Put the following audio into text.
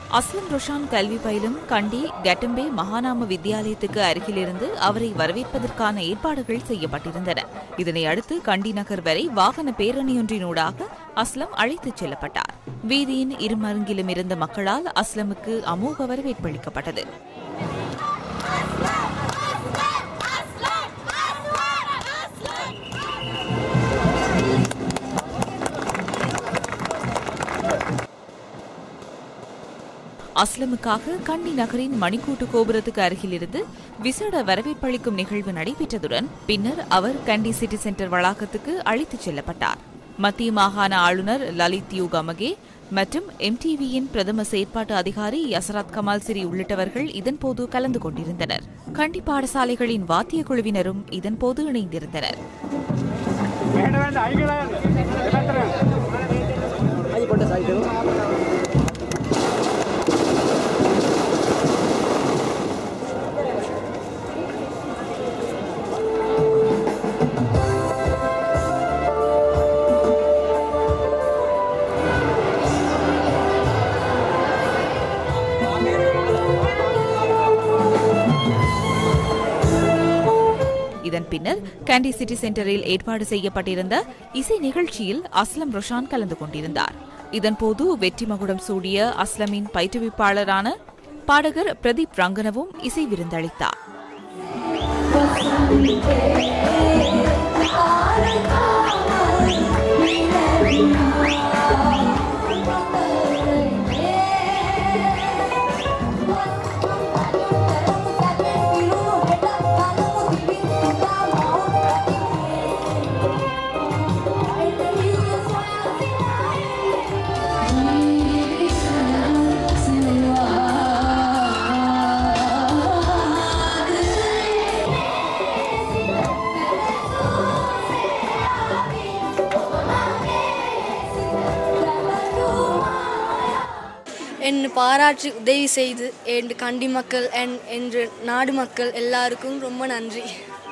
அஸ்லம் ரொஷான் கல்வி பயிலும் கண்டி கட்டம்பே மகாநாம வித்தியாலயத்துக்கு அருகிலிருந்து அவரை வரவேற்பதற்கான ஏற்பாடுகள் செய்யப்பட்டிருந்தன இதனை அடுத்து கண்டி நகர் வரை வாகன பேரணியொன்றினூடாக அஸ்லம் அழைத்துச் செல்லப்பட்டார் வீதியின் இருமருங்கிலும் இருந்த மக்களால் அஸ்லமுக்கு அமோக வரவேற்பளிக்கப்பட்டது அஸ்லமுக்காக கண்டி நகரின் மணிக்கூட்டு கோபுரத்துக்கு அருகிலிருந்து விசேட வரவேற்பளிக்கும் நிகழ்வு நடைபெற்றதுடன் பின்னர் அவர் கண்டி சிட்டி சென்டர் வளாகத்துக்கு அழைத்துச் செல்லப்பட்டார் மத்திய மாகாண ஆளுநர் லலித் யூ கமகே மற்றும் எம்டிவியின் பிரதம செயற்பாட்டு அதிகாரி யசராத் கமால் சிரி உள்ளிட்டவர்கள் இதன்போது கலந்து கொண்டிருந்தனர் கண்டி பாடசாலைகளின் வாத்திய குழுவினரும் இதன்போது இணைந்திருந்தனர் இதன் பின்னர் கேண்டி சிட்டி சென்டரில் ஏற்பாடு செய்யப்பட்டிருந்த இசை நிகழ்ச்சியில் அஸ்லம் ரொஷான் கலந்து கொண்டிருந்தார் இதன்போது வெற்றி மகுடம் சூடிய அஸ்லமின் பயிற்றுவிப்பாளரான பாடகர் பிரதீப் ரங்கனவும் இசை விருந்தளித்தார் என் பாராற்றி உதவி செய்து என் கண்டி மக்கள் என் என்று நாடு மக்கள் எல்லாருக்கும் ரொம்ப நன்றி